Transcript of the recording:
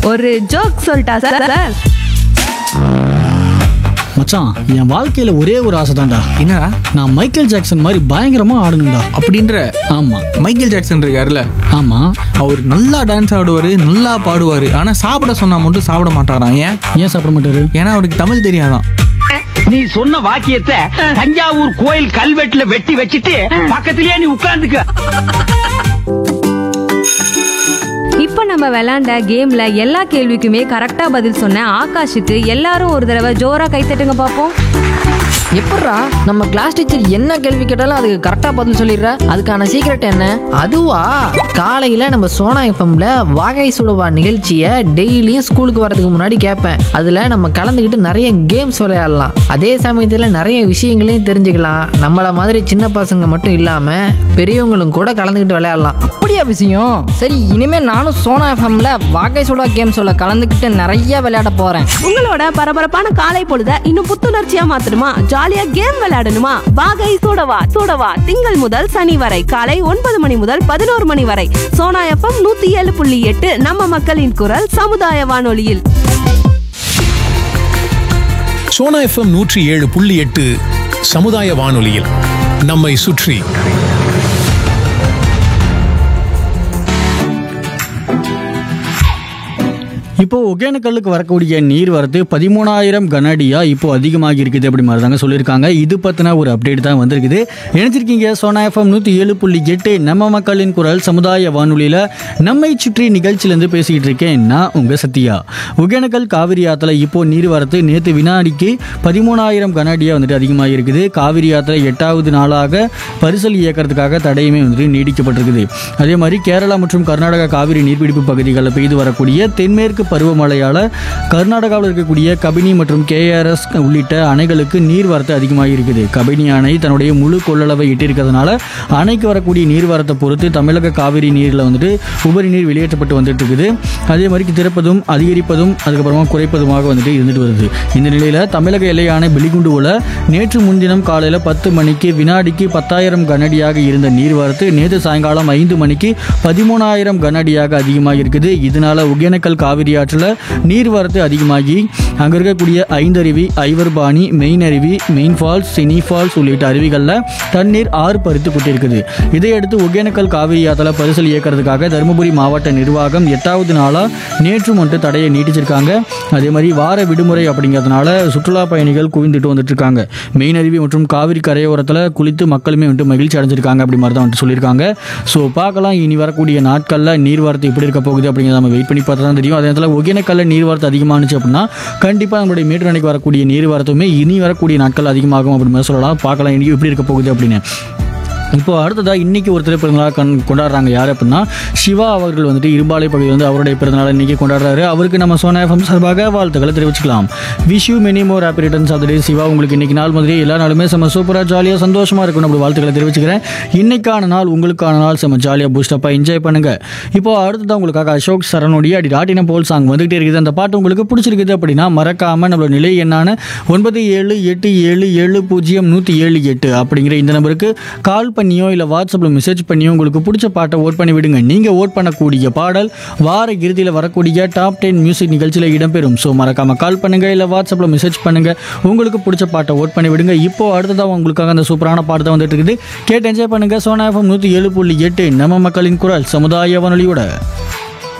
ஒரு ஜோக் சொல்லிட்டா sir sir மச்சான் என் வாழ்க்கையில ஒரே ஒரு ஆசை தான்டா என்னடா நான் மைக்கேல் ஜாக்சன் மாதிரி பயங்கரமா ஆடணும்டா அப்படின்ற ஆமா மைக்கேல் ஜாக்சன் இருக்காருல்ல ஆமா அவர் நல்லா டான்ஸ் ஆடுவார் நல்லா பாடுவார் ஆனால் சாப்பிட சொன்னா மட்டும் சாப்பிட மாட்டாராம் ஏன் ஏன் சாப்பிட மாட்டாரு ஏன்னா அவருக்கு தமிழ் தெரியாதான் நீ சொன்ன வாக்கியத்தை தஞ்சாவூர் கோயில் கல்வெட்டுல வெட்டி வச்சிட்டு பக்கத்திலேயே நீ உட்கார்ந்துக்க இப்போ நம்ம விளையாண்ட கேம்ல எல்லா கேள்விக்குமே கரெக்டா பதில் சொன்ன ஆகாஷுக்கு எல்லாரும் ஒரு தடவை ஜோரா கை தட்டுங்க பார்ப்போம் எப்பட்றா நம்ம கிளாஸ் டீச்சர் என்ன கேள்வி கேட்டாலும் அதுக்கு கரெக்டாக பதில் சொல்லிடுற அதுக்கான சீக்ரெட் என்ன அதுவா காலையில் நம்ம சோனா எஃப்எம்ல வாகை சுடுவா நிகழ்ச்சியை டெய்லியும் ஸ்கூலுக்கு வரதுக்கு முன்னாடி கேட்பேன் அதில் நம்ம கலந்துக்கிட்டு நிறைய கேம்ஸ் விளையாடலாம் அதே சமயத்தில் நிறைய விஷயங்களையும் தெரிஞ்சுக்கலாம் நம்மளை மாதிரி சின்ன பசங்க மட்டும் இல்லாமல் பெரியவங்களும் கூட கலந்துக்கிட்டு விளையாடலாம் அப்படியா விஷயம் சரி இனிமே நானும் சோனா எஃப்எம்ல வாகை சுடா கேம் சொல்ல கலந்துக்கிட்டு நிறைய விளையாட போறேன் உங்களோட பரபரப்பான காலை பொழுத இன்னும் புத்துணர்ச்சியா மாத்தணுமா ஜாலியா கேம் விளையாடணுமா வாகை சூடவா சூடவா திங்கள் முதல் சனி வரை காலை ஒன்பது மணி முதல் பதினோரு மணி வரை சோனா எஃப்எம் நூத்தி ஏழு புள்ளி எட்டு நம்ம மக்களின் குரல் சமுதாய வானொலியில் சோனா எஃப்எம் நூற்றி ஏழு புள்ளி எட்டு சமுதாய வானொலியில் நம்மை சுற்றி இப்போ ஒகேனக்கல்லுக்கு வரக்கூடிய நீர் வரத்து பதிமூணாயிரம் கனஅடியா இப்போ அதிகமாகி இருக்குது அப்படி மாதிரி தாங்க சொல்லியிருக்காங்க இது பற்றின ஒரு அப்டேட் தான் வந்திருக்குது நினைச்சிருக்கீங்க சோனா எஃப்எம் நூற்றி ஏழு புள்ளி எட்டு நம்ம மக்களின் குரல் சமுதாய வானொலியில் நம்மை சுற்றி நிகழ்ச்சியிலேருந்து பேசிக்கிட்டு இருக்கேன் நான் உங்கள் சத்யா ஒகேனக்கல் காவிரி ஆற்றுல இப்போ நீர் வரத்து நேற்று வினாடிக்கு பதிமூணாயிரம் கனஅடியாக வந்துட்டு அதிகமாக இருக்குது காவிரி ஆற்றுல எட்டாவது நாளாக பரிசல் இயக்கிறதுக்காக தடையுமே வந்துட்டு நீடிக்கப்பட்டிருக்குது அதே மாதிரி கேரளா மற்றும் கர்நாடகா காவிரி நீர்பிடிப்பு பகுதிகளில் பெய்து வரக்கூடிய தென்மேற்கு பருவமழையால் கர்நாடகாவில் இருக்கக்கூடிய கபினி மற்றும் கேஆர்எஸ் உள்ளிட்ட அணைகளுக்கு நீர்வரத்து அதிகமாக இருக்குது கபினி அணை தன்னுடைய முழு கொள்ளளவை எட்டியிருக்கிறதுனால அணைக்கு வரக்கூடிய நீர்வரத்தை பொறுத்து தமிழக காவிரி நீரில் வந்துட்டு உபரி நீர் வெளியேற்றப்பட்டு வந்துட்டு இருக்குது அதே மாதிரி திறப்பதும் அதிகரிப்பதும் அதுக்கப்புறமா குறைப்பதுமாக வந்துட்டு இருந்துட்டு வருது இந்த நிலையில் தமிழக எல்லையான பிலிகுண்டுவில் நேற்று முன்தினம் காலையில் பத்து மணிக்கு வினாடிக்கு பத்தாயிரம் கனஅடியாக இருந்த நீர்வரத்து நேற்று சாயங்காலம் ஐந்து மணிக்கு பதிமூணாயிரம் கனஅடியாக அதிகமாக இருக்குது இதனால ஒகேனக்கல் காவிரி ஆற்றில் நீர்வரத்து அதிகமாகி அங்கே இருக்கக்கூடிய ஐந்தருவி ஐவர்பாணி மெயின் அருவி மெயின் ஃபால்ஸ் சினி ஃபால்ஸ் உள்ளிட்ட அருவிகளில் தண்ணீர் ஆறு பறித்து கொண்டிருக்குது இதையடுத்து ஒகேனக்கல் காவிரி ஆற்றில் பரிசல் இயக்கிறதுக்காக தருமபுரி மாவட்ட நிர்வாகம் எட்டாவது நாளாக நேற்றும் வந்துட்டு தடையை நீட்டிச்சிருக்காங்க அதே மாதிரி வார விடுமுறை அப்படிங்கிறதுனால சுற்றுலா பயணிகள் குவிந்துட்டு வந்துட்டு இருக்காங்க மெயின் அருவி மற்றும் காவிரி கரையோரத்தில் குளித்து மக்களுமே வந்துட்டு மகிழ்ச்சி அடைஞ்சிருக்காங்க அப்படி மாதிரி தான் வந்துட்டு சொல்லியிருக்காங்க ஸோ பார்க்கலாம் இனி வரக்கூடிய நாட்களில் நீர்வரத்து எப்படி இருக்க போகுது அப்படிங்கிறத நம்ம வெயிட் பண்ணி பார்த்தா தான் தெரியும் அதே நேரத்தில் ஒகேனக்கல்ல நீர்வரத்து அதிகமானுச்சு அப்படின்னா கண்டிப்பாக நம்மளுடைய மீட்டர் அணைக்கு வரக்கூடிய நீர்வரத்துமே இனி வரக்கூடிய நாட்கள் அதிகமாகும் அப்படின்னு மாதிரி சொல்லலாம் பார்க்கலாம் இனி எப்படி இருக்க போகுது அப்படின்னு இப்போ அடுத்ததா இன்னைக்கு ஒரு திரைப்பிறந்தநாள் கண் கொண்டாடுறாங்க யார் அப்படின்னா சிவா அவர்கள் வந்துட்டு இருபாலை பகுதியில் வந்து அவருடைய பிறந்தநாள் இன்னைக்கு கொண்டாடுறாரு அவருக்கு நம்ம சோனா எஃப்எம் சார்பாக வாழ்த்துக்களை தெரிவிச்சுக்கலாம் wish you many more happy returns of day Siva உங்களுக்கு இன்னைக்கு நாள் மாதிரி எல்லா நாளுமே செம்ம சூப்பராக ஜாலியாக சந்தோஷமா இருக்கணும் அப்படி வாழ்த்துக்களை தெரிவிச்சுக்கிறேன் இன்னைக்கான நாள் உங்களுக்கான நாள் செம்ம ஜாலியாக பூஸ்டப்பாக என்ஜாய் பண்ணுங்க இப்போ அடுத்ததான் உங்களுக்காக அசோக் சரணுடைய அடி ராட்டின போல் சாங் வந்துகிட்டே இருக்குது அந்த பாட்டு உங்களுக்கு பிடிச்சிருக்குது அப்படின்னா மறக்காம நம்மளோட நிலை என்னான ஒன்பது ஏழு எட்டு ஏழு ஏழு பூஜ்ஜியம் நூற்றி ஏழு எட்டு அப்படிங்கிற இந்த நம்பருக்கு கால் பண்ணியோ இல்லை வாட்ஸ்அப்பில் மெசேஜ் பண்ணியோ உங்களுக்கு பிடிச்ச பாட்டை ஓட் பண்ணி விடுங்க நீங்கள் ஓட் பண்ணக்கூடிய பாடல் வார இறுதியில் வரக்கூடிய டாப் டென் மியூசிக் நிகழ்ச்சியில் இடம்பெறும் ஸோ மறக்காம கால் பண்ணுங்க இல்லை வாட்ஸ்அப்பில் மெசேஜ் பண்ணுங்க உங்களுக்கு பிடிச்ச பாட்டை ஓட் பண்ணி விடுங்க இப்போ அடுத்ததாக உங்களுக்காக அந்த சூப்பரான பாட்டு தான் வந்துட்டு இருக்குது கேட்டு என்ஜாய் பண்ணுங்க சோனா எஃப்எம் நூற்றி ஏழு புள்ளி எட்டு நம்ம மக்களின் குரல் சமுதாய வானொலியோட